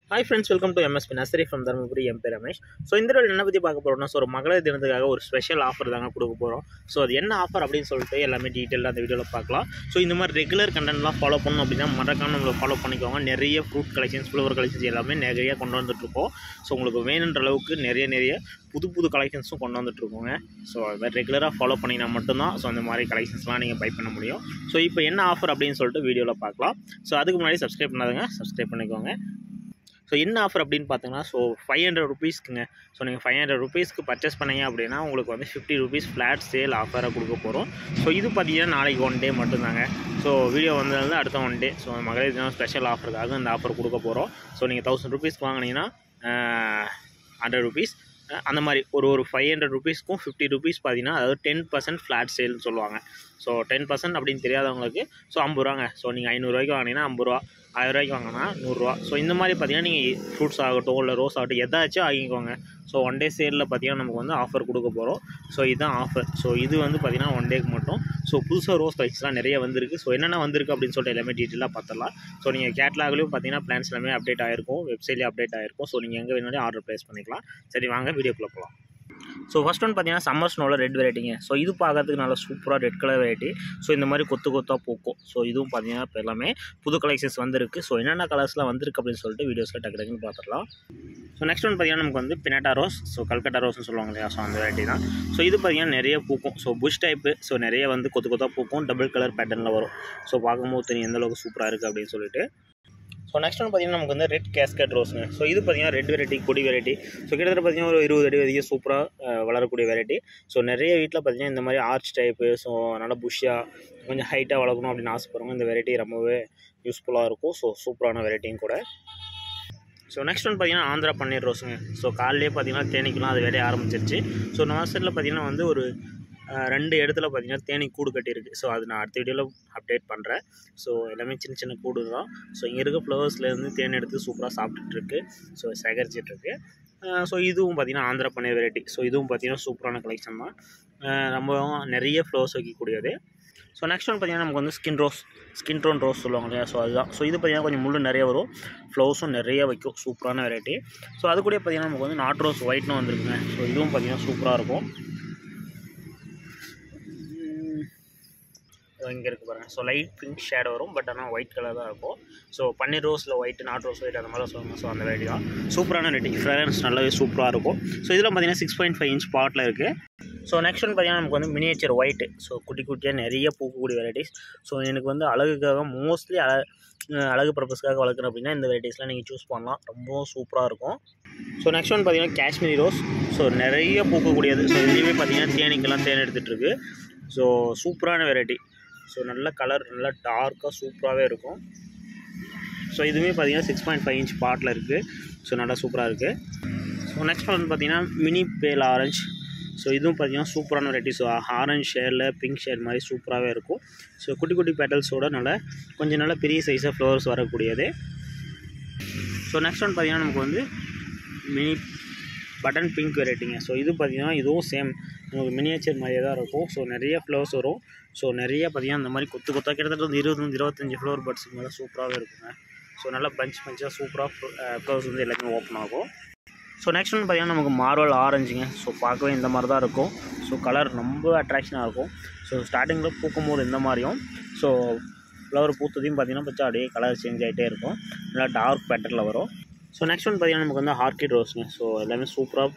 hi friends welcome to MSP nursery from Dharmapuri எம் பேர் Ramesh so இந்த வீடியோவில் என்ன பற்றி பார்க்க போகிறோம்னா ஸோ ஒரு மகளிர் தினத்துக்காக ஒரு ஸ்பெஷல் ஆஃபர் தாங்க கொடுக்க போகிறோம் ஸோ அது என்ன ஆஃபர் அப்படின்னு சொல்லிட்டு எல்லாமே டீட்டெயிலாக அந்த வீடியோவில் பார்க்கலாம் ஸோ இந்த மாதிரி ரெகுலர் கண்டென்ட்லாம் ஃபாலோ பண்ணணும் அப்படின்னா மறக்காம நம்மளை ஃபாலோ பண்ணிக்கோங்க நிறைய ஃப்ரூட் கலெக்ஷன்ஸ் ஃப்ளவர் கலெக்ஷன்ஸ் எல்லாமே நிறைய கொண்டு வந்துட்டுருக்கோம் ஸோ உங்களுக்கு வேணுன்ற அளவுக்கு நிறைய நிறைய புது புது கலெக்ஷன்ஸும் கொண்டு வந்துட்டுருக்கோங்க ஸோ அது மாதிரி ரெகுலராக ஃபாலோ பண்ணினா மட்டும்தான் ஸோ அந்த மாதிரி கலெக்ஷன்ஸ்லாம் நீங்கள் பை பண்ண முடியும் ஸோ இப்போ என்ன ஆஃபர் அப்படின்னு சொல்லிட்டு வீடியோவில் பார்க்கலாம் ஸோ அதுக்கு முன்னாடி சப்ஸ்கிரைப் பண்ணாதுங்க சப்ஸ்கிரைப் பண்ணிக்கோங்க ஸோ என்ன ஆஃபர் அப்படின்னு பார்த்தீங்கன்னா ஸோ ஃபைவ் ஹண்ட்ரட் ருபீஸ்க்குங்க ஸோ நீங்கள் ஃபைவ் ஹண்ட்ரட் ருபீஸ்க்கு பர்ச்சேஸ் பண்ணீங்க அப்படின்னா உங்களுக்கு வந்து ஃபிஃப்டி ருபீஸ் ஃப்ளாட் சேல் ஆஃபராக கொடுக்க போகிறோம் ஸோ இது பார்த்தீங்கன்னா நாளைக்கு ஒன் டே மட்டும்தாங்க ஸோ வீடியோ வந்ததுலேருந்து அடுத்த ஒன் டே ஸோ மகளிர் தினம் ஸ்பெஷல் ஆஃபருக்காக இந்த ஆஃபர் கொடுக்க போகிறோம் ஸோ நீங்கள் தௌசண்ட் ருபீஸ்க்கு வாங்கினீங்கன்னா ஹண்ட்ரட் ருபீஸ் அந்த மாதிரி ஒரு ஒரு ஃபைவ் ஹண்ட்ரட் ருபீஸ்க்கும் ஃபிஃப்டி ருபீஸ் பார்த்தீங்கன்னா அதாவது டென் பர்சன்ட் ஃப்ளாட் சேல்னு சொல்லுவாங்க ஸோ டென் பர்சன்ட் அப்படின்னு தெரியாதவங்களுக்கு ஸோ ஐம்பது ரூபாங்க ஸோ நீங்கள் ஐநூறுரூவாய்க்கு வாங்கினீங்கன்னா ஐம்பது ரூபா ஆயிரரூவாய்க்கு வாங்கினா நூறுரூவா ஸோ இந்த மாதிரி பார்த்தீங்கன்னா நீங்கள் ஃப்ரூட்ஸ் ஆகட்டும் இல்லை ரோஸ் ஆகட்டும் எதாச்சும் ஆகிக்கோங்க ஸோ ஒன் டே சேலில் பார்த்தீங்கன்னா நமக்கு வந்து ஆஃபர் கொடுக்க போகிறோம் ஸோ இதுதான் ஆஃபர் ஸோ இது வந்து பார்த்தீங்கன்னா ஒன் டேக்கு மட்டும் ஸோ புதுசாக ரோஸ் கலெக்ஷன்ஸ்லாம் நிறைய வந்திருக்கு ஸோ என்னென்ன வந்திருக்கு அப்படின்னு சொல்லிட்டு எல்லாமே டீட்டெயிலாக பார்த்துடலாம் ஸோ நீங்கள் கேட்லாக்லேயும் பார்த்தீங்கன்னா பிளான்ஸ் எல்லாமே அப்டேட் ஆகிருக்கும் வெப்சைட்லேயும் அப்டேட் ஆகிருக்கும் ஸோ நீங்கள் எங்கே வேணாலும் ஆர்டர் ப்ளேஸ் பண்ணிக்கலாம் சரி வாங்க வீடியோக்குள்ளே போகலாம் ஸோ ஃபஸ்ட் ஒன் பார்த்தீங்கன்னா சம்மர் ஸ்னோவில் ரெட் வெரைட்டிங்க ஸோ இது பார்க்கறதுக்கு நல்லா சூப்பராக ரெட் கலர் வெரைட்டி ஸோ இந்த மாதிரி கொத்து கொத்தாக பூக்கும் ஸோ இதுவும் பார்த்தீங்கன்னா இப்போ எல்லாமே புது கலெக்ஷன்ஸ் வந்திருக்கு ஸோ என்னென்ன கலர்ஸ்லாம் வந்திருக்கு அப்படின்னு சொல்லிட்டு வீடியோஸில் டக்கு டக்குன்னு பார்த்துடலாம் ஸோ நெக்ஸ்ட் ஒன் பார்த்தீங்கன்னா நமக்கு வந்து பினாட்டா ரோஸ் ஸோ கல்கட்டா ரோஸ்னு சொல்லுவாங்க இல்லையா ஸோ அந்த வெரைட்டி தான் ஸோ இது பார்த்தீங்கன்னா நிறைய பூக்கும் ஸோ புஷ் டைப்பு ஸோ நிறைய வந்து கொத்து கொத்தாக பூக்கும் டபுள் கலர் பேட்டர்னில் வரும் ஸோ பார்க்கும்போது தெரியும் எந்த அளவுக்கு சூப்பராக இருக்குது அப்படின்னு சொல்லிட்டு ஸோ நெக்ஸ்ட் ஒன் பார்த்தீங்கன்னா நமக்கு வந்து ரெட் கேஸ்கட் ரோஸுங்க ஸோ இது பார்த்தீங்கன்னா ரெட் வெரைட்டி கொடி வெரைட்டி ஸோ கிட்டத்தட்ட பார்த்தீங்கன்னா ஒரு இருபது அடி வரைக்கும் சூப்பராக வளரக்கூடிய வெரைட்டி ஸோ நிறைய வீட்டில் பார்த்தீங்கன்னா இந்த மாதிரி ஆர்ச் டைப்பு ஸோ நல்லா புஷ்ஷாக கொஞ்சம் ஹைட்டாக வளர்க்கணும் அப்படின்னு ஆசைப்படுறவங்க இந்த வெரைட்டி ரொம்பவே யூஸ்ஃபுல்லாக இருக்கும் ஸோ சூப்பரான வெரைட்டியும் கூட ஸோ நெக்ஸ்ட் ஒன் பார்த்தீங்கன்னா ஆந்திரா பன்னீர் ரோஸுங்க ஸோ காலையிலே பார்த்தீங்கன்னா தேனிக்கெலாம் அது வேலையை ஆரம்பிச்சிருச்சு ஸோ நர்சரியில் பார்த்தீங்கன்னா வந்து ஒரு ரெண்டு இடத்துல பார்த்தீங்கன்னா தேனி கூடு கட்டியிருக்கு ஸோ அது நான் அடுத்த வீடியோவில் அப்டேட் பண்ணுறேன் ஸோ எல்லாமே சின்ன சின்ன கூடு தான் ஸோ இங்கே இருக்க ஃப்ளவர்ஸ்லேருந்து தேன் எடுத்து சூப்பராக சாப்பிட்டுட்ருக்கு ஸோ சேகரிச்சிட்ருக்கு ஸோ இதுவும் பார்த்திங்கன்னா ஆந்திரா பன்னீர் வெரைட்டி ஸோ இதுவும் பார்த்திங்கன்னா சூப்பரான கலெக்ஷன் தான் ரொம்ப நிறைய ஃப்ளவர்ஸ் வைக்கக்கூடியது ஸோ நெக்ஸ்ட் ஒன் பார்த்திங்கன்னா நமக்கு வந்து skin rose skin tone rose சொல்லுவாங்க இல்லையா ஸோ அதுதான் ஸோ இது பார்த்திங்கன்னா கொஞ்சம் முள்ளு நிறைய வரும் ஃப்ளவர்ஸும் நிறைய வைக்கும் சூப்பரான வெரைட்டி ஸோ அது கூட பார்த்திங்கன்னா நமக்கு வந்து நாட் ரோஸ் ஒயிட்னு வந்திருக்குங்க ஸோ இதுவும் பார்த்திங்கன்னா சூப்பராக இருக்கும் இங்கே இருக்குது பாருங்கள் ஸோ லைட் பிங்க் ஷேட் வரும் பட் ஆனால் ஒயிட் கலர் தான் இருக்கும் ஸோ பன்னீர் ரோஸில் ஒயிட் நாட் ரோஸ் ஒயிட் அந்த மாதிரி சொல்லுவாங்க ஸோ அந்த வெரைட்டி தான் சூப்பரான வெரைட்டி ஃப்ரேரன்ஸ் நல்லாவே சூப்பராக இருக்கும் ஸோ இதில் பார்த்தீங்கன்னா six point five inch bottle இருக்குது ஸோ நெக்ஸ்ட் ஒன் பார்த்தீங்கன்னா நமக்கு வந்து மினியேச்சர் ஒயிட்டு ஸோ குட்டி குட்டியாக நிறைய பூக்கக்கூடிய வெரைட்டிஸ் ஸோ எனக்கு வந்து அழகுக்காக மோஸ்ட்லி அழ அழகு பர்பஸ்க்காக வளர்க்குறேன் அப்படின்னா இந்த வெரைட்டிஸ்லாம் நீங்கள் சூஸ் பண்ணலாம் ரொம்பவும் சூப்பராக இருக்கும் ஸோ நெக்ஸ்ட் ஒன் பார்த்தீங்கன்னா காஷ்மீரி ரோஸ் ஸோ நிறைய பூக்கக்கூடியது ஸோ இதுலேயுமே பார்த்தீங்கன்னா தேனிக்கெல்லாம் தேன் எடுத்துகிட்ருக்கு ஸோ சூப்பரான வெரைட்டி ஸோ நல்ல கலர் நல்லா டார்க்காக சூப்பராகவே இருக்கும் ஸோ இதுவுமே பார்த்தீங்கன்னா six point five inch bottle இருக்குது ஸோ நல்லா சூப்பராக இருக்குது ஸோ நெக்ஸ்ட் வந்து பார்த்தீங்கன்னா மினி பேல் ஆரஞ்ச் ஸோ இதுவும் பார்த்தீங்கன்னா சூப்பரான வெரைட்டி ஸோ ஆரஞ்ச் ஷேடில் பிங்க் ஷேட் மாதிரி சூப்பராகவே இருக்கும் ஸோ குட்டி குட்டி பெட்டல்ஸோட நல்ல கொஞ்சம் நல்ல பெரிய சைஸாக ஃப்ளவர்ஸ் வரக்கூடியது ஸோ நெக்ஸ்ட் ஒன் பார்த்தீங்கன்னா நமக்கு வந்து மினி பட்டன் பிங்க் வெரைட்டிங்க ஸோ இது பார்த்திங்கன்னா இதுவும் சேம் நமக்கு மினியேச்சர் மாதிரியே தான் இருக்கும் ஸோ நிறைய ஃப்ளவர்ஸ் வரும் ஸோ நிறைய பார்த்திங்கன்னா இந்த மாதிரி கொத்து கொத்தாக கிட்டத்தட்ட வந்து இருபது இருபத்தஞ்சி ஃப்ளவர் பட்ஸுக்கு மேலே சூப்பராகவே இருக்குங்க ஸோ நல்லா பஞ்ச் பஞ்சாக சூப்பராக ஃப்ளவர்ஸ் வந்து எல்லாமே ஓப்பன் ஆகும் ஸோ நெக்ஸ்ட் வந்து பார்த்திங்கன்னா நமக்கு மார்வல் ஆரஞ்சுங்க ஸோ பார்க்கவே இந்த மாதிரி தான் இருக்கும் ஸோ கலர் ரொம்ப அட்ராக்ஷனாக இருக்கும் ஸோ ஸ்டார்டிங்கில் பூக்கும் போது இந்த மாதிரியும் ஸோ ஃப்ளவர் பூத்ததையும் பார்த்திங்கன்னா பச்சா அப்படியே கலர் சேஞ்ச் ஆகிட்டே இருக்கும் நல்லா டார்க் பேட்டர்னில் வரும் ஸோ நெக்ஸ்ட் ஒன் பார்த்திங்கன்னா நமக்கு வந்து ஹார்கிட் ரோஸுங்க ஸோ எல்லாமே சூப்பராக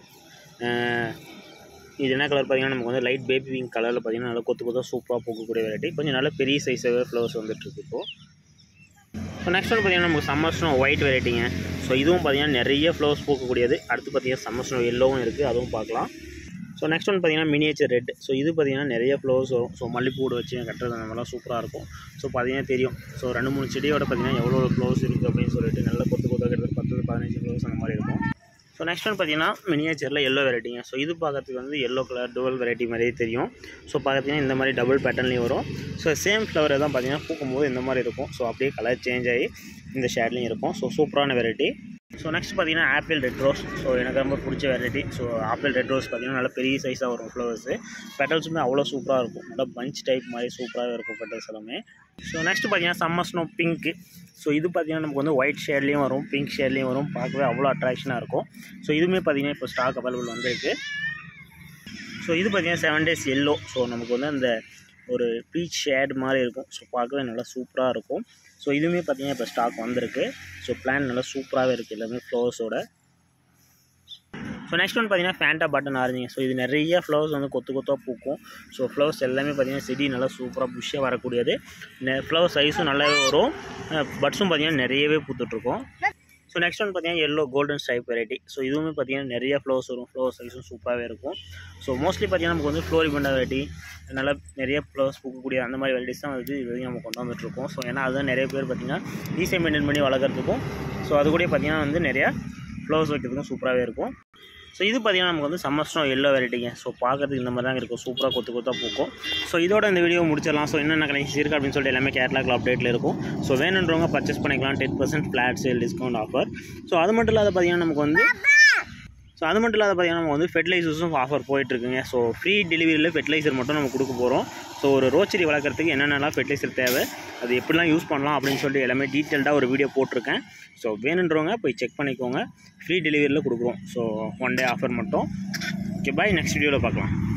இது என்ன கலர் பார்த்திங்கன்னா நமக்கு வந்து லைட் பேபி பிங்க் கலரில் பார்த்திங்கன்னா நல்லா கொத்து கொத்தாக சூப்பராக பூக்கக்கூடிய வெரைட்டி கொஞ்சம் நல்ல பெரிய சைஸாகவே ஃப்ளவர்ஸ் வந்துட்டுருக்கு இப்போது ஸோ நெக்ஸ்ட் ஒன் பார்த்திங்கன்னா நமக்கு சம்மர் ஸ்னோ ஒயிட் வெரைட்டிங்க ஸோ இதுவும் பார்த்திங்கன்னா நிறைய ஃப்ளவர்ஸ் பூக்கக்கூடியது அடுத்து பார்த்திங்கன்னா சம்மர் ஸ்னோ எல்லோவும் இருக்குது அதுவும் பார்க்கலாம் ஸோ நெக்ஸ்ட் ஒன் பார்த்திங்கன்னா மினியேச்சர் ரெட் ஸோ இது பார்த்திங்கன்னா நிறைய ஃப்ளவர்ஸ் வரும் ஸோ மல்லிப்பூடு வச்சு கட்டுறது அந்த மாதிரிலாம் சூப்பராக இருக்கும் ஸோ பார்த்திங்கன்னா தெரியும் ஸோ ரெண்டு மூணு செடியோட பார்த்திங்கன்னா எவ்வளோ ஃப்ளவர்ஸ் இருக்குது அப்படின்னு சொல்லிட்டு நல்ல கொத்து கொத்தாக கிட்டத்தட்ட பத்து பதினஞ்சு ஃப்ளவர்ஸ் அந்த மாதிரி இருக்கும் ஸோ நெக்ஸ்ட் ஒன் பார்த்தீங்கன்னா மினியேச்சரில் எல்லோ வெரைட்டிங்க ஸோ இது பார்க்கறதுக்கு வந்து எல்லோ கலர் டுவல் வெரைட்டி மாதிரியே தெரியும் ஸோ பார்த்தீங்கன்னா இந்த மாதிரி டபுள் பேட்டர்ன்லேயும் வரும் ஸோ சேம் ஃப்ளவர் தான் பார்த்தீங்கன்னா பூக்கும்போது இந்த மாதிரி இருக்கும் ஸோ அப்படியே கலர் சேஞ்ச் ஆகி இந்த ஷேட்லேயும் இருக்கும் ஸோ சூப்பரான வெரைட்டி ஸோ நெக்ஸ்ட் பார்த்தீங்கன்னா ஆப்பிள் ரெட் ரோஸ் ஸோ எனக்கு ரொம்ப பிடிச்ச variety so apple red rose பார்த்தீங்கன்னா நல்லா பெரிய சைஸாக வரும் ஃப்ளவர்ஸு பெட்டல்ஸுமே அவ்வளோ சூப்பராக இருக்கும் நல்லா பஞ்ச் டைப் மாதிரி சூப்பராகவே இருக்கும் பெட்டல்ஸ் எல்லாமே ஸோ நெக்ஸ்ட் பார்த்தீங்கன்னா சம்மர் ஸ்னோ பிங்க்கு ஸோ இது பார்த்தீங்கன்னா நமக்கு வந்து ஒயிட் ஷேட்லேயும் வரும் பிங்க் ஷேட்லேயும் வரும் பார்க்கவே அவ்வளோ அட்ராக்ஷனாக இருக்கும் ஸோ இதுவுமே பார்த்தீங்கன்னா இப்போ ஸ்டாக் அவைலபிள் வந்திருக்கு ஸோ இது பார்த்தீங்கன்னா செவன் டேஸ் எல்லோ ஸோ நமக்கு வந்து அந்த ஒரு பீச் ஷேட் மாதிரி இருக்கும் ஸோ பார்க்கவே நல்லா சூப்பராக இருக்கும் ஸோ இதுவுமே பார்த்தீங்கன்னா இப்போ ஸ்டாக் வந்திருக்கு ஸோ பிளான் நல்லா சூப்பராகவே இருக்குது எல்லாமே ஃப்ளவர்ஸோட ஸோ நெக்ஸ்ட் ஒன் பார்த்தீங்கன்னா ஃபேண்டா பட்டன் ஆரஞ்சிங்க ஸோ இது நிறைய ஃப்ளவர்ஸ் வந்து கொத்து கொத்தாக பூக்கும் ஸோ ஃப்ளவர்ஸ் எல்லாமே பார்த்தீங்கன்னா செடி நல்லா சூப்பராக புஷ்ஷாக வரக்கூடியது ஃப்ளவர் சைஸும் நல்லாவே வரும் பட்ஸும் பார்த்தீங்கன்னா நிறையவே பூத்துட்ருக்கும் ஸோ நெக்ஸ்ட் ஒன் பார்த்தீங்கன்னா yellow golden stripe variety so இதுவுமே பார்த்தீங்கன்னா நிறைய ஃப்ளவர்ஸ் வரும் ஃப்ளவர் சைஸும் சூப்பராகவே இருக்கும் ஸோ மோஸ்ட்லி பார்த்தீங்கன்னா நமக்கு வந்து ஃப்ளோரிபண்டா வெரைட்டி நல்லா நிறைய ஃப்ளவர்ஸ் பூக்கக்கூடிய அந்த மாதிரி வெரைட்டிஸ் தான் வந்து இது வரைக்கும் நம்ம கொண்டு வந்துட்டுருக்கோம் ஸோ ஏன்னா அதுதான் நிறைய பேர் பார்த்தீங்கன்னா ஈஸியாக மெயின்டைன் பண்ணி வளர்க்குறதுக்கும் ஸோ அது கூட பார்த்தீங்கன்னா வந்து நிறையா ஃப்ளவர்ஸ் வைக்கிறதுக்கும் சூப்பராகவே இருக்கும் ஸோ இது பார்த்தீங்கன்னா நமக்கு வந்து சம்மர் ஸ்னோ எல்லோ வெரைட்டிங்க ஸோ பார்க்கறதுக்கு இந்த மாதிரி தான் இருக்கும் சூப்பராக கொத்து கொத்தாக பூக்கும் ஸோ இதோட இந்த வீடியோ முடிச்சிடலாம் ஸோ என்னென்ன கனெக்ஷன்ஸ் இருக்குது அப்படின்னு சொல்லிட்டு எல்லாமே கேட்லாக்ல அப்டேட்டில் இருக்கும் ஸோ வேணுன்றவங்க பர்ச்சேஸ் பண்ணிக்கலாம் ten percent flat sale discount offer so அது மட்டும் இல்லாத பார்த்தீங்கன்னா நமக்கு வந்து ஸோ அது மட்டும் இல்லாத பார்த்தீங்கன்னா நம்ம வந்து ஃபெர்டிலைசர்ஸும் ஆஃபர் போயிட்டுருக்குங்க ஸோ ஃப்ரீ டெலிவரியில் ஃபெர்டிலைசர் மட்டும் நம்ம கொடுக்க போகிறோம் ஸோ ஒரு ரோச்செடி வளர்க்குறதுக்கு என்னென்னலாம் ஃபெர்டிலைசர் தேவை அது எப்படிலாம் யூஸ் பண்ணலாம் அப்படின்னு சொல்லிட்டு எல்லாமே டீட்டெயில்டாக ஒரு வீடியோ போட்டிருக்கேன் ஸோ வேணுன்றவங்க போய் செக் பண்ணிக்கோங்க ஃப்ரீ டெலிவரியில் கொடுக்குறோம் ஸோ ஒன் டே ஆஃபர் மட்டும் ஓகே பாய் நெக்ஸ்ட் வீடியோவில் பார்க்கலாம்